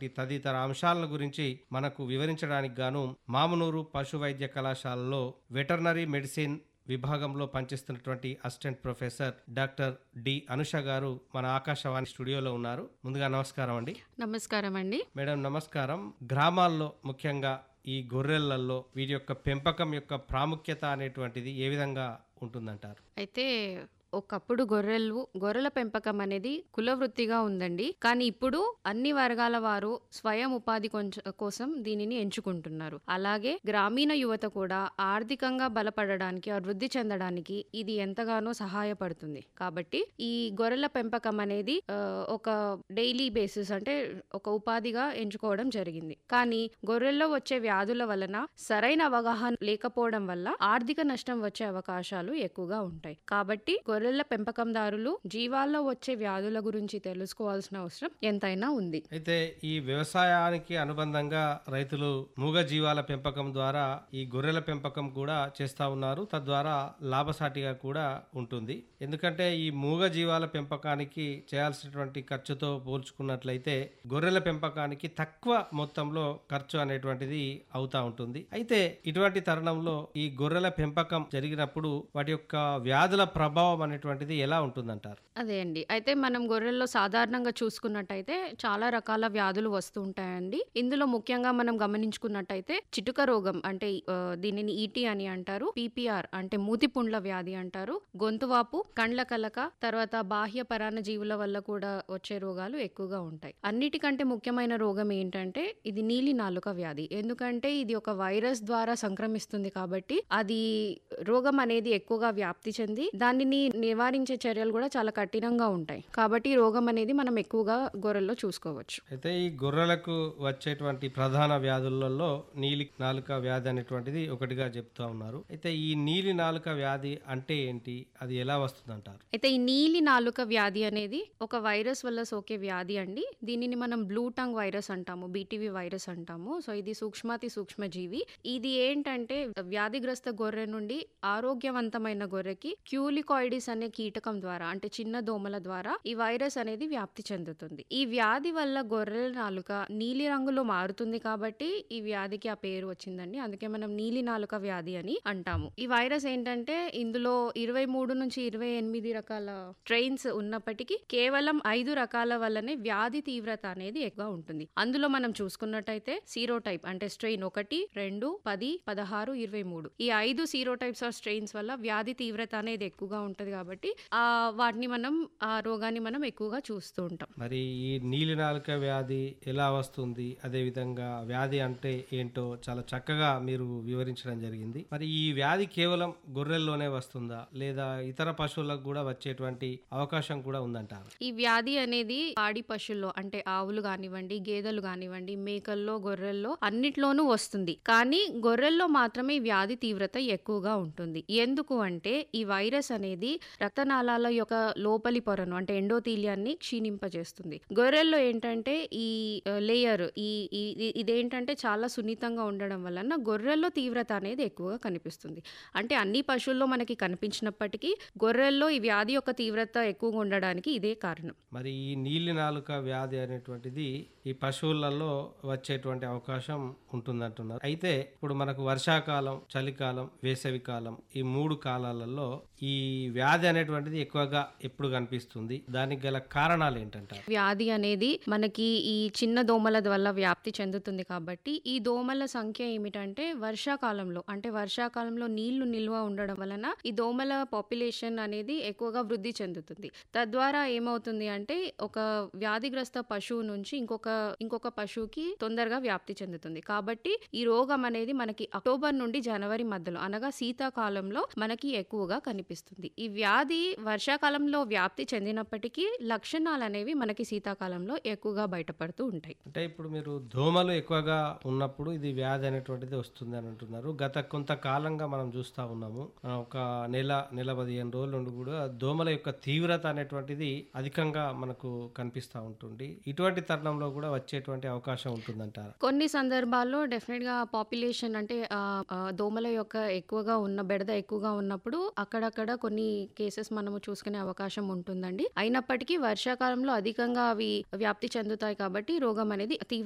తదితర అంశాల గురించి మనకు వివరించడానికి గాను మామునూరు పశు వైద్య కళాశాలలో వెటర్నరీ మెడిసిన్ విభాగంలో పనిచేస్తున్నటువంటి assistant professor doctor D Anusha గారు మన ఆకాశవాణి స్టూడియోలో ఉన్నారు ముందుగా నమస్కారం అండి నమస్కారం అండి మేడం నమస్కారం గ్రామాల్లో ముఖ్యంగా ఈ గొర్రెలలో వీటి యొక్క పెంపకం యొక్క ప్రాముఖ్యత అనేటువంటిది ఏ విధంగా ఉంటుందంటారు అయితే ఒకప్పుడు గొర్రెలు గొర్రెల పెంపకం అనేది కుల వృత్తిగా ఉందండి కానీ ఇప్పుడు అన్ని వర్గాల వారు స్వయం ఉపాధి కొంచ- కోసం దీనిని ఎంచుకుంటున్నారు అలాగే గ్రామీణ యువత కూడా ఆర్థికంగా బలపడడానికి అభివృద్ధి చెందడానికి ఇది ఎంతగానో సహాయపడుతుంది కాబట్టి ఈ గొర్రెల పెంపకం అనేది ఆ, ఒక డైలీ బేసిస్ అంటే ఒక ఉపాధిగా ఎంచుకోవడం జరిగింది కానీ గొర్రెల్లో వచ్చే వ్యాధుల వలన సరైన అవగాహన లేకపోవడం వల్ల ఆర్థిక నష్టం వచ్చే అవకాశాలు ఎక్కువగా ఉంటాయి కాబట్టి గొర్రెల పెంపకందారులు జీవాల్లో వచ్చే వ్యాధుల గురించి తెలుసుకోవాల్సిన అవసరం ఎంతైనా ఉంది అయితే ఈ వ్యవసాయానికి అనుబంధంగా రైతులు మూగ జీవాల పెంపకం ద్వారా ఈ గొర్రెల పెంపకం కూడా చేస్తా ఉన్నారు తద్వారా లాభసాటిగా కూడా ఉంటుంది ఎందుకంటే ఈ మూగ జీవాల పెంపకానికి చేయాల్సినటువంటి ఖర్చుతో పోల్చుకున్నట్లయితే గొర్రెల పెంపకానికి తక్కువ మొత్తంలో ఖర్చు అనేటువంటిది అవుతా ఉంటుంది అయితే ఇటువంటి తరుణంలో ఈ గొర్రెల పెంపకం జరిగినప్పుడు వాటి యొక్క వ్యాధుల ప్రభావం అనేటువంటిది ఎలా ఉంటుందంటారు అదే అండి అయితే మనం గొర్రెల్లో సాధారణంగా చూసుకున్నట్టయితే చాలా రకాల వ్యాధులు వస్తూ ఉంటాయండి ఇందులో ముఖ్యంగా మనం గమనించుకున్నట్టయితే చిటుక రోగం అంటే ఆ, దీనిని ఈటీ అని అంటారు పీపీఆర్ అంటే మూతిపుండ్ల వ్యాధి అంటారు గొంతువాపు కండ్ల కలక తర్వాత బాహ్య పరాన్న జీవుల వల్ల కూడా వచ్చే రోగాలు ఎక్కువగా ఉంటాయి అన్నిటికంటే ముఖ్యమైన రోగం ఏంటంటే ఇది నీలి నాలుక వ్యాధి ఎందుకంటే ఇది ఒక వైరస్ ద్వారా సంక్రమిస్తుంది కాబట్టి అది రోగం అనేది ఎక్కువగా వ్యాప్తి చెంది దానిని నివారించే చర్యలు కూడా చాలా కఠినంగా ఉంటాయి కాబట్టి ఈ రోగం అనేది మనం ఎక్కువగా గొర్రెల్లో చూసుకోవచ్చు అయితే ఈ గొర్రెలకు వచ్చేటువంటి ప్రధాన వ్యాధులలో నీలి నాలుక వ్యాధి అనేటువంటిది ఒకటిగా చెప్తా ఉన్నారు అయితే ఈ నీలి నాలుక వ్యాధి అంటే ఏంటి అది ఎలా వస్తుందంటారు అయితే ఈ నీలి నాలుక వ్యాధి అనేది ఒక వైరస్ వల్ల సోకే వ్యాధి అండి దీనిని మనం బ్లూ టంగ్ వైరస్ అంటాము బీటీవీ వైరస్ అంటాము సో ఇది సూక్ష్మాతి సూక్ష్మజీవి ఇది ఏంటంటే వ్యాధిగ్రస్త గొర్రె నుండి ఆరోగ్యవంతమైన గొర్రెకి క్యూలికాయిడిస్ అనే కీటకం ద్వారా అంటే చిన్న దోమల ద్వారా ఈ వైరస్ అనేది వ్యాప్తి చెందుతుంది ఈ వ్యాధి వల్ల గొర్రెల నాలుక నీలి రంగులో మారుతుంది కాబట్టి ఈ వ్యాధికి ఆ పేరు వచ్చిందండి అందుకే మనం నీలి నాలుక వ్యాధి అని అంటాము ఈ వైరస్ ఏంటంటే ఇందులో ఇరవై మూడు నుంచి ఇరవై ఎనిమిది రకాల స్ట్రెయిన్స్ ఉన్నప్పటికీ కేవలం ఐదు రకాల వల్లనే వ్యాధి తీవ్రత అనేది ఎక్కువ ఉంటుంది అందులో మనం చూసుకున్నట్టయితే సీరో టైప్ అంటే స్ట్రెయిన్ ఒకటి రెండు పది పదహారు ఇరవై మూడు ఈ ఐదు సీరో టైప్స్ ఆఫ్ స్ట్రెయిన్స్ వల్ల వ్యాధి తీవ్రత అనేది ఎక్కువగా ఉంటది కాబట్టి ఆ వాటిని మనం ఆ రోగాన్ని మనం ఎక్కువగా చూస్తూ ఉంటాం మరి ఈ నీలి నాలుక వ్యాధి ఎలా వస్తుంది అదే విధంగా వ్యాధి అంటే ఏంటో చాలా చక్కగా మీరు వివరించడం జరిగింది మరి ఈ వ్యాధి కేవలం గొర్రెల్లోనే వస్తుందా లేదా ఇతర పశువులకు కూడా వచ్చేటువంటి అవకాశం కూడా ఉందంటారు ఈ వ్యాధి అనేది పాడి పశువుల్లో అంటే ఆవులు కానివ్వండి గేదెలు కానివ్వండి మేకల్లో గొర్రెల్లో అన్నిట్లోనూ వస్తుంది కానీ గొర్రెల్లో మాత్రమే ఈ వ్యాధి తీవ్రత ఎక్కువగా ఉంటుంది ఎందుకు అంటే ఈ వైరస్ అనేది రక్తనాళాల యొక్క లోపలి పొరను అంటే ఎండోతీలియాన్ని క్షీణింపజేస్తుంది గొర్రెల్లో ఏంటంటే ఈ లేయర్ ఈ ఈ- ఈ- ఇదేంటంటే చాలా సున్నితంగా ఉండడం వలన గొర్రెల్లో తీవ్రత అనేది ఎక్కువగా కనిపిస్తుంది అంటే అన్ని పశువుల్లో మనకి కనిపించినప్పటికీ గొర్రెల్లో ఈ వ్యాధి యొక్క తీవ్రత ఎక్కువగా ఉండడానికి ఇదే కారణం మరి ఈ నీలి నాలుక వ్యాధి అనేటువంటిది ఈ పశువులలో వచ్చేటువంటి అవకాశం ఉంటుందంటున్నారు అయితే ఇప్పుడు మనకు వర్షాకాలం చలికాలం వేసవి కాలం ఈ మూడు కాలాలలో ఈ వ్యాధి అనేటువంటిది ఎక్కువగా ఎప్పుడు కనిపిస్తుంది దానికి గల కారణాలు ఏంటంటారు వ్యాధి అనేది మనకి ఈ చిన్న దోమల వల్ల వ్యాప్తి చెందుతుంది కాబట్టి ఈ దోమల సంఖ్య ఏమిటంటే వర్షాకాలంలో అంటే వర్షాకాలంలో నీళ్లు నిల్వ ఉండడం వలన ఈ దోమల పాపులేషన్ అనేది ఎక్కువగా వృద్ధి చెందుతుంది తద్వారా ఏమవుతుంది అంటే ఒక వ్యాధిగ్రస్త పశువు నుంచి ఇంకొక ఇంకొక పశువుకి తొందరగా వ్యాప్తి చెందుతుంది కాబట్టి ఈ రోగం అనేది మనకి అక్టోబర్ నుండి జనవరి మధ్యలో అనగా శీతాకాలంలో మనకి ఎక్కువగా కనిపిస్తుంది ఈ వ్యాధి వర్షాకాలంలో వ్యాప్తి చెందినప్పటికీ లక్షణాలు అనేవి మనకి శీతాకాలంలో ఎక్కువగా బయటపడుతూ ఉంటాయి అంటే ఇప్పుడు మీరు దోమలు ఎక్కువగా ఉన్నప్పుడు ఇది వ్యాధి అనేటువంటిది వస్తుంది అని అంటున్నారు గత కొంతకాలంగా మనం చూస్తా ఉన్నాము ఆ, ఒక నెల నెల పదిహేను రోజుల నుండి కూడా దోమల యొక్క తీవ్రత అనేటువంటిది అధికంగా మనకు కనిపిస్తూ ఉంటుంది ఇటువంటి తరుణంలో కూడా వచ్చేటువంటి అవకాశం ఉంటుందంటారా కొన్ని సందర్భాల్లో డెఫినెట్ గా పాపులేషన్ అంటే ఆ, ఆ, దోమల యొక్క ఎక్కువగా ఉన్న బెడద ఎక్కువగా ఉన్నప్పుడు అక్కడక్కడ కొన్ని కేసెస్ మనము చూసుకునే అవకాశం ఉంటుందండి అయినప్పటికీ వర్షాకాలంలో అధికంగా అవి వ్యాప్తి చెందుతాయి కాబట్టి రోగం అనేది తీవ్ర